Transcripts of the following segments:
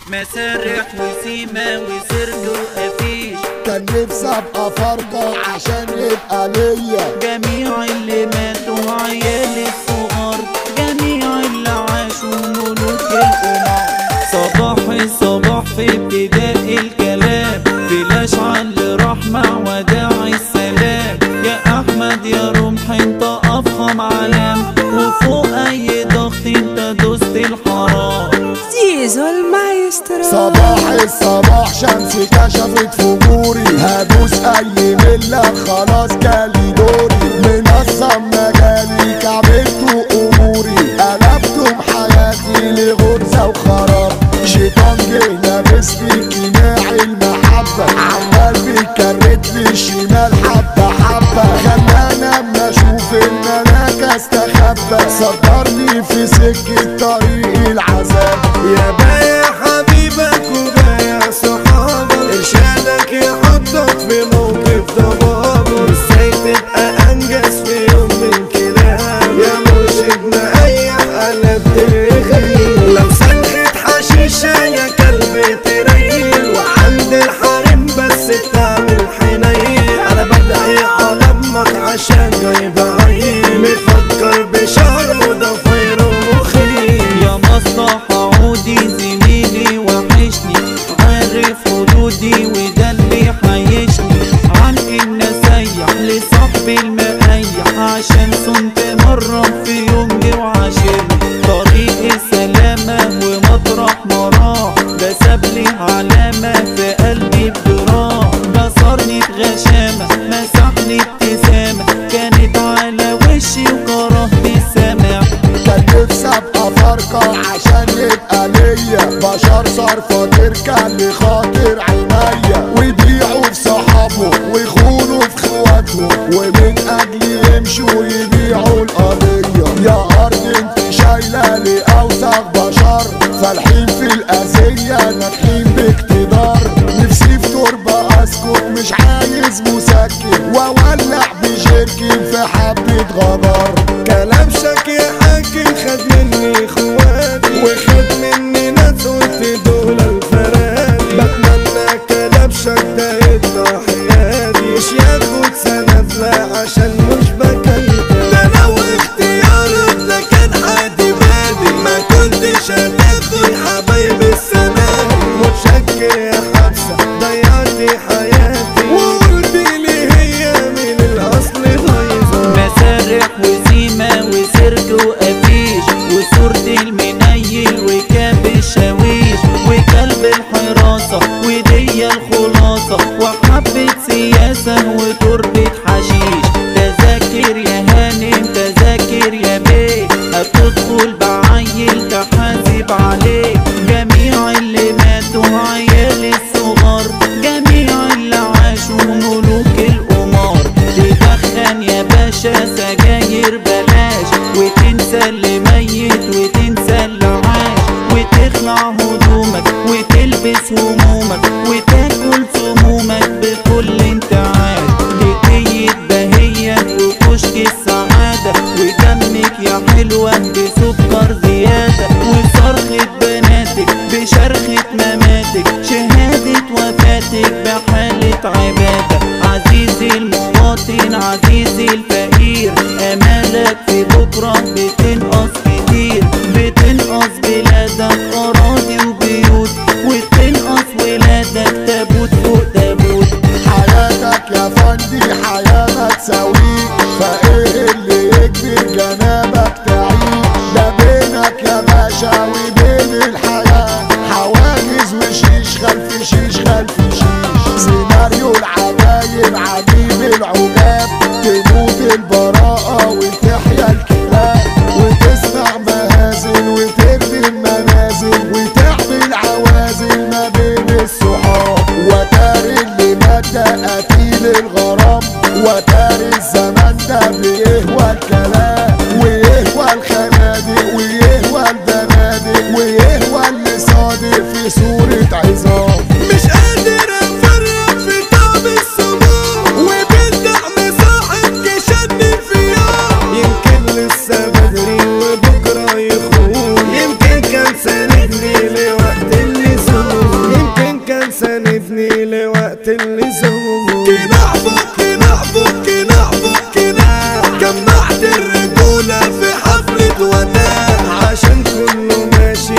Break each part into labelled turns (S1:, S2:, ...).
S1: مسارح وسيما وسرج وقفيش
S2: كان نفسي ابقى فرقة عشان يبقى ليا
S1: جميع اللي ماتوا عيال الصغار جميع اللي عاشوا ملوك القمار صباح الصباح في ابتداء الكلام فلاش على رحمة وداع السلام يا أحمد يا رمح انت أفخم علام وفوق أي ضغط انت دوست الحرام
S3: زيزو المايسترو
S2: صباح الصباح شمس كشفت فجوري هدوس اي ملة خلاص جالي دوري منظم مجالي كعبلتوا اموري قلبتم حياتي لغرزة وخراب شيطان جه لابسني كناع المحبة عمال بيكرت لي الشمال حبة حبة خلاني اما اشوف ان انا استخبى صدرني في سكة طريق العذاب
S4: يا بايع حبيبك وبايع صحابك ارشادك يحطك في موقف ضبابه ازاي تبقى انجز في يوم من كلام يا مرشدنا اي قلبت الرغيف لو سلخت حشيشة يا كلب تريل وعند الحريم بس بتعمل حنين انا بدعي على امك عشان جايب عين مفكر بشهر وضفير ومخيل
S1: يا مصلحة عودي زميلي وحشني عارف حدودي وده اللي حيشني عن ان اسيح لصاحبي المقيح عشان صنت مرة في يوم جه وعاشرني طريق السلامة ومطرح مراه ده سابلي علامة في قلبي بجراح بصرني بغشامة مسحني ابتسامة كانت على وشي وكرهت السماع
S2: كان نفسي ابقى فرقة عشان يبقى ليا بشر صرفة تركن لخاطر عينيا ويبيعوا في صحابهم ويخونوا في خواتهم ومن اجلي يمشوا يبيعوا القضية يا ارض انت شايلة لاوسخ بشر فالحين في الاذية ناجحين باقتدار نفسي في تربة اسكت مش عايز مسكن واولع بجركن في حبة غدار
S4: كلبشك يا حاكم خد مني اخواتي وخد مني ناس قلت دول الفرادي بتمنى كلبشك ده يطلع حياتي مش ياخد سنة لا عشان مش بكلم ده لو اختيارك ده كان حد بادي ما كنتش هتاخد حبايب السنة متشكر يا حبسة ضيعتي حياتي وقلت لي هي من الاصل غيظة
S1: مسارح وسيما وسرج وقفيش وصورة المنيل وكاب الشاويش وكلب الحراسة ودي الخلاصة وحبة سياسة وتربة حشيش تذاكر يا هانم تذاكر يا بيه هتدخل بعيل تحاسب عليك جميع اللي ماتوا عيال الصغار جميع اللي عاشوا ملوك القمار تدخن يا باشا سجاير بلاش وتنسى اللي ميت وتنسى اللي عاش وتخلع هدومك وتلبس همومك وتاكل سمومك بكل انتعاش هدية بهية وكشك السعادة ودمك يا حلوة بسكر زيادة وصرخة بناتك بشرخة مماتك شهادة وفاتك بحالة عبادة عزيزي المواطن عزيزي الفقير امالك في بكرة بتنقص كتير بتنقص بلادك اراضي وبيوت وتنقص ولادك تابوت فوق تابوت
S2: حياتك يا فندي حياة ما تساويك فايه اللي يكبر جنابك تعيش ده بينك يا باشا وبين الحياة حواجز وشيش خلف شيش خلف شيش سيناريو العجايب عجيب العجاب تموت البراءة وتحيا الكلاب وتسمع مهازل وترمي المنازل وتعمل عوازل ما بين الصحاب وتاري اللي مات ده قتيل الغرام وتاري الزمان ده بيهوى الكلام ويهوى الخنادق ويهوى البنادق ويهوى اللي صادق في صورة عظام
S4: مش قادر افرق في طعم السموم وبالدعم صاحب كشدني في يوم يمكن لسه بدري وبكره يخون يمكن كان ساندني لوقت اللزوم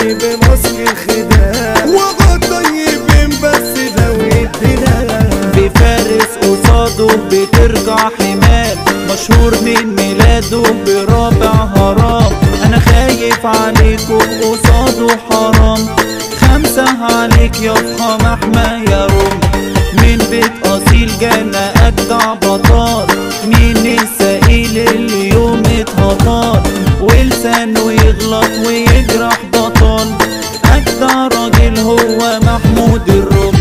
S4: جاي بماسك الخداع وغا طيبين بس لو يدينا
S1: بفارس قصاده بترجع حمال مشهور من ميلاده برابع هرام انا خايف عليكم قصاده حرام خمسة عليك يا فخام احمى يا روم من بيت اصيل جانا اجدع بطال مين السائل اللي يوم اتهطال ولسانه يغلط ويجرح بطال اجدع راجل هو محمود الرمح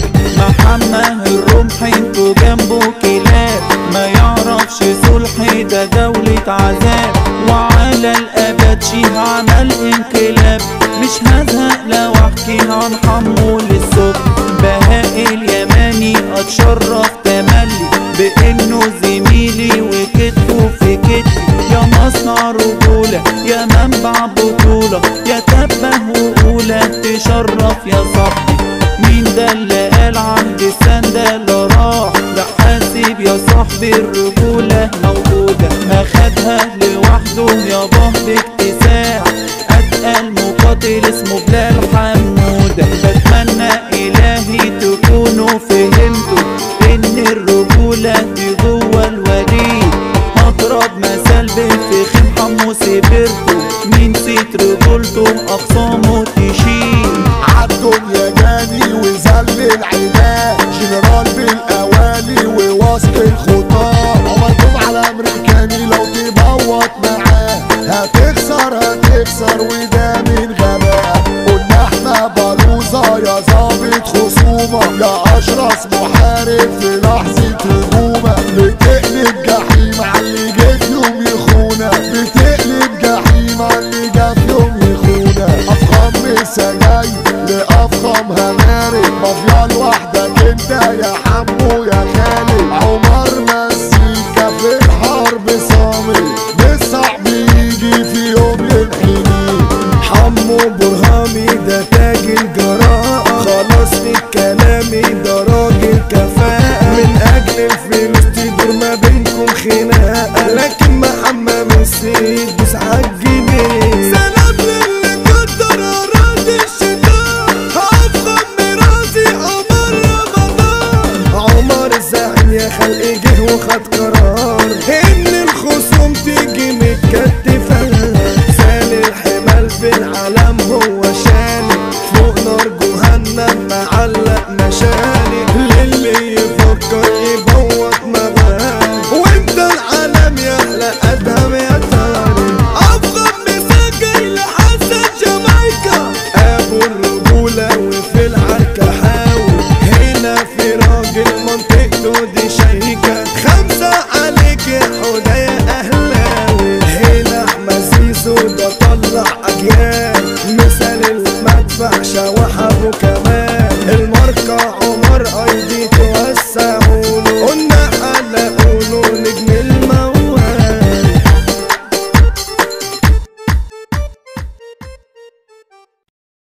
S1: محمد الرمح انتو جنبه كلاب ما يعرفش صلح ده دولة عذاب وعلى الابد شيه عمل انقلاب مش هزهق لو احكي عن حمو للصبح بهاء اليماني اتشرف تملي بانه زميلي وكتفه في كتفي يا مصنع رجولة يا منبع بطولة يا تبه وأولى تشرف يا صاحبي مين ده اللي قال عهد السندل راح ده حاسب يا صاحبي الرجولة موجودة أخدها لوحده يا بهد اكتساح أتقل مقاتل اسمه بلال حمودة بتمنى إلهي تكونوا فهمتوا إن الرجولة دي جوه الوريد هضرب مثال بفخم حمو سبرته مين ست رجولته أخصامه تشيل
S2: عالدنيا جاني وذل العناد جنرال بالاوالي ووسط الخطاه عمركم على امريكاني لو تبوط معاه هتخسر هتخسر وده من غباء قلنا احنا بلوزة يا ظابط خصومة يا اشرس محارب في لحظة هجومة بتقلب جحيم على اللي جه في يوم يخونا بتقلب جحيم على اللي جه في يوم يخونا افخم لسه جاي لافخم هناري مافيا لوحدك انت يا حمو يا خالد عمر مسيكا في الحرب صامي بالصعب يجي في يوم للحنين
S4: حمو برهامي ده تاج الجراءة خلاص في كلامي ده راجل كفاءة من أجل الفلوس تدور ما بينكم خناقة لكن محمد السيد دوس عالجنيه سلام للي قدر أراضي الشتاء هفخم مرازي عمر رمضان عمر الزعيم يا خلق جه وخد قرار